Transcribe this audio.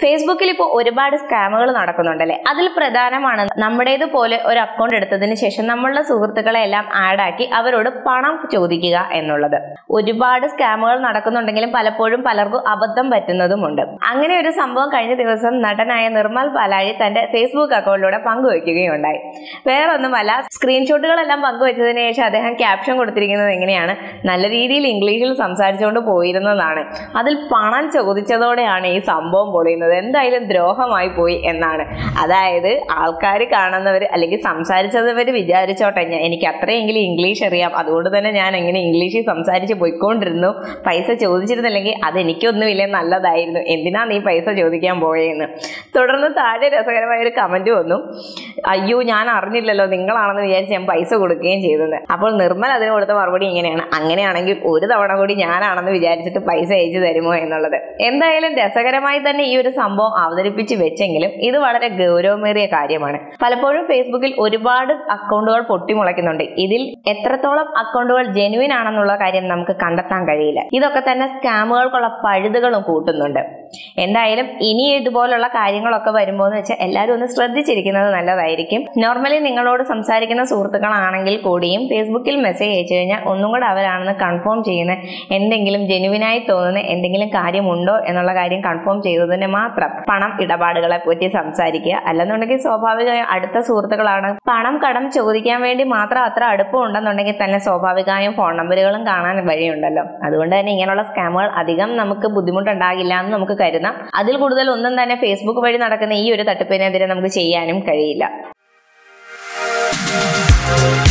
ഫേസ്ബുക്കിൽ ഇപ്പോൾ ഒരുപാട് സ്കാമുകൾ നടക്കുന്നുണ്ടല്ലേ അതിൽ പ്രധാനമാണ് നമ്മുടേതുപോലെ ഒരു അക്കൗണ്ട് എടുത്തതിന് ശേഷം നമ്മളുടെ സുഹൃത്തുക്കളെ എല്ലാം ആഡാക്കി അവരോട് പണം ചോദിക്കുക എന്നുള്ളത് ഒരുപാട് സ്കാമുകൾ നടക്കുന്നുണ്ടെങ്കിലും പലപ്പോഴും പലർക്കും അബദ്ധം പറ്റുന്നതുമുണ്ട് അങ്ങനെ ഒരു സംഭവം കഴിഞ്ഞ ദിവസം നടനായ നിർമ്മൽ പാലാഴി തന്റെ ഫേസ്ബുക്ക് അക്കൗണ്ടിലൂടെ പങ്കുവയ്ക്കുകയുണ്ടായി വേറൊന്നുമല്ല സ്ക്രീൻഷോട്ടുകളെല്ലാം പങ്കുവച്ചതിന് ശേഷം അദ്ദേഹം ക്യാപ്ഷൻ കൊടുത്തിരിക്കുന്നത് എങ്ങനെയാണ് നല്ല രീതിയിൽ ഇംഗ്ലീഷിൽ സംസാരിച്ചുകൊണ്ട് പോയിരുന്നതാണ് അതിൽ പണം ചോദിച്ചതോടെയാണ് ഈ സംഭവം പൊളിയുന്നത് എന്തായാലും ദ്രോഹമായി പോയി എന്നാണ് അതായത് ആൾക്കാർ കാണുന്നവർ അല്ലെങ്കിൽ സംസാരിച്ചവർ വിചാരിച്ചോട്ടെ ഞാൻ എനിക്ക് അത്രയെങ്കിലും ഇംഗ്ലീഷ് അറിയാം അതുകൊണ്ട് തന്നെ ഞാൻ എങ്ങനെ ഇംഗ്ലീഷിൽ സംസാരിച്ച് പോയിക്കൊണ്ടിരുന്നു പൈസ ചോദിച്ചിരുന്നില്ലെങ്കിൽ അത് എനിക്കൊന്നുമില്ല നല്ലതായിരുന്നു എന്തിനാ നീ പൈസ ചോദിക്കാൻ പോയെന്ന് തുടർന്ന് താഴെ രസകരമായ ഒരു കമന്റ് വന്നു അയ്യോ ഞാൻ അറിഞ്ഞില്ലല്ലോ നിങ്ങളാണെന്ന് വിചാരിച്ച് ഞാൻ പൈസ കൊടുക്കുകയും ചെയ്തത് അപ്പോൾ നിർമ്മൽ അതിന് കൊടുത്ത മറുപടി ഇങ്ങനെയാണ് അങ്ങനെയാണെങ്കിൽ ഒരു തവണ കൂടി ഞാനാണെന്ന് വിചാരിച്ചിട്ട് പൈസ അയച്ചു തരുമോ എന്നുള്ളത് എന്തായാലും രസകരമായി തന്നെ ഈ ഒരു സംഭവം അവതരിപ്പിച്ച് വെച്ചെങ്കിലും ഇത് വളരെ ഗൗരവമേറിയ കാര്യമാണ് പലപ്പോഴും ഫേസ്ബുക്കിൽ ഒരുപാട് അക്കൗണ്ടുകൾ പൊട്ടിമുളയ്ക്കുന്നുണ്ട് ഇതിൽ എത്രത്തോളം അക്കൗണ്ടുകൾ ജെനുവിൻ ആണെന്നുള്ള കാര്യം നമുക്ക് കണ്ടെത്താൻ കഴിയില്ല ഇതൊക്കെ തന്നെ സ്കാമുകൾക്കുള്ള പഴുതുകളും കൂട്ടുന്നുണ്ട് എന്തായാലും ഇനി ഇതുപോലുള്ള കാര്യങ്ങളൊക്കെ വരുമ്പോൾ എന്ന് വെച്ചാൽ എല്ലാവരും ഒന്ന് ശ്രദ്ധിച്ചിരിക്കുന്നത് നല്ലതായിരിക്കും നോർമലി നിങ്ങളോട് സംസാരിക്കുന്ന സുഹൃത്തുക്കളാണെങ്കിൽ കൂടിയും ഫേസ്ബുക്കിൽ മെസ്സേജ് അയച്ചു കഴിഞ്ഞാൽ ഒന്നും കൂടെ അവരാണെന്ന് കൺഫേം ചെയ്യുന്ന എന്തെങ്കിലും ജെനുവിനായി തോന്നുന്ന എന്തെങ്കിലും കാര്യമുണ്ടോ എന്നുള്ള കാര്യം കൺഫേം ചെയ്തതിന് മാത്രം പണം ഇടപാടുകളെ പറ്റി സംസാരിക്കുക അല്ലെന്നുണ്ടെങ്കിൽ സ്വാഭാവികമായും അടുത്ത സുഹൃത്തുക്കളാണ് പണം കടം ചോദിക്കാൻ വേണ്ടി മാത്രം അത്ര അടുപ്പം ഉണ്ടെന്നുണ്ടെങ്കിൽ തന്നെ സ്വാഭാവികമായും ഫോൺ നമ്പറുകളും കാണാൻ വഴിയുണ്ടല്ലോ അതുകൊണ്ട് തന്നെ ഇങ്ങനെയുള്ള സ്കാമുകൾ അധികം നമുക്ക് ബുദ്ധിമുട്ടുണ്ടാകില്ല എന്ന് നമുക്ക് കരുതാം അതിൽ കൂടുതൽ ഒന്നും തന്നെ ഫേസ്ബുക്ക് വഴി നടക്കുന്ന ഈ ഒരു തട്ടിപ്പിനെതിരെ നമുക്ക് ചെയ്യാനും കഴിയില്ല